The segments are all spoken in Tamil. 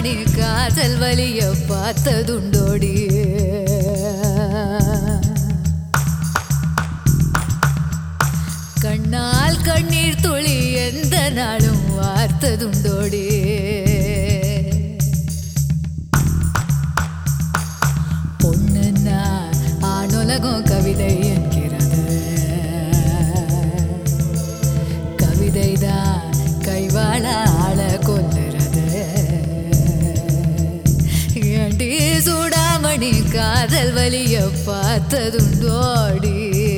சூடாமணி காதல் வலிய பார்த்ததுண்டோடி கண்ணால் கண்ணீர் துளி எந்த நாளும் வார்த்ததுண்டோடி பொண்ணுன்னா ஆணுலகம் கவிதை என்கிறது கவிதைதான் கைவாழ ஆள கொல்லுறது ஏண்டி சூடாமணி காதல் வலிய பார்த்ததுண்டோடி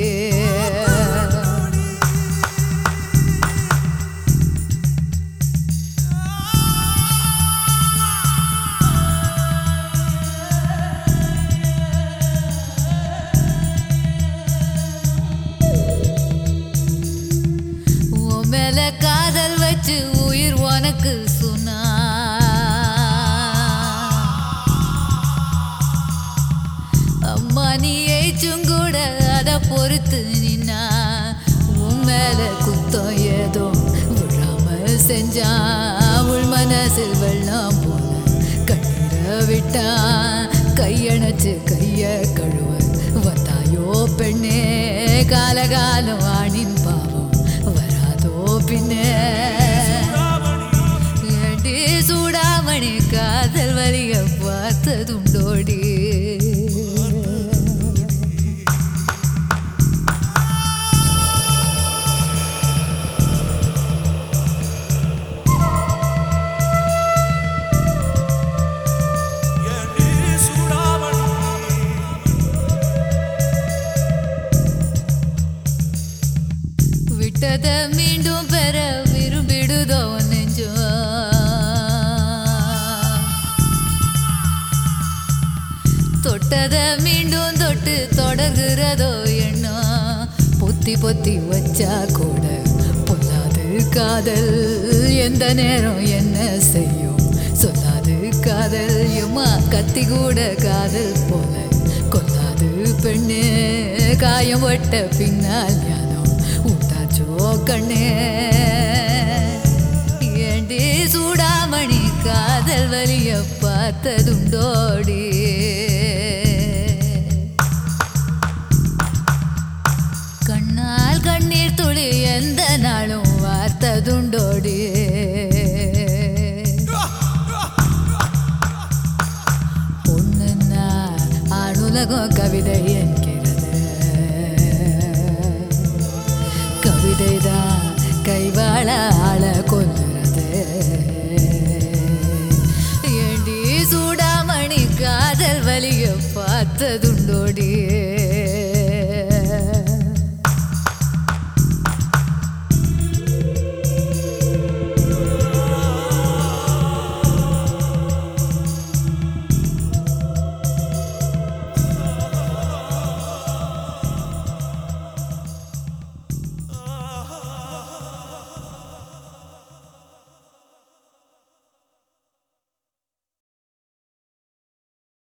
உன் மேல காதல் வச்சு உயிர் உனக்கு சொன்னா அம்மா நீ ஏச்சும் கூட அத பொறுத்து நின்னா உன் மேல குத்தம் ஏதோ விழாம செஞ்சான் உள் மனசில் வெள்ளம் போல கண்ணீரை விட்டான் கையணைச்சு கைய கழுவ வந்தாயோ பெண்ணே காலகாலம் ஆணின் பாவம் வராதோ பின்னே ஏண்டி சூடாமணி காதல் வலிய பார்த்ததுண்டோடி ஏண்டி சூடாமணி விட்டத மீண்டும் பெற விரும்பிடுதோ நெஞ்சோ தொட்டத மீண்டும் தொட்டு தொடர்கிறதோ எண்ணம் பொத்தி பொத்தி வச்சா கூட பொல்லாது காதல் எந்த நேரம் என்ன செய்யும் சொல்லாது காதல் எம்மா கத்தி கூட காதல் போல கொல்லாது பெண்ணே காயம் வட்ட பின்னால் ஞானம் உண்டாச்சோ கண்ணே ஏண்டி சூடாமணி காதல் வலிய பார்த்ததுண்டோடி கண்ணால் கண்ணீர் துளி எந்த நாளும் வார்த்ததுண்டோடி பொண்ணுன்னா ஆணுலகம் கவிதை என்கிறது கவிதைதான் கைவாழ ஆள கொல்லுறது ஏண்டி சூடாமணி காதல் வலிய பார்த்தது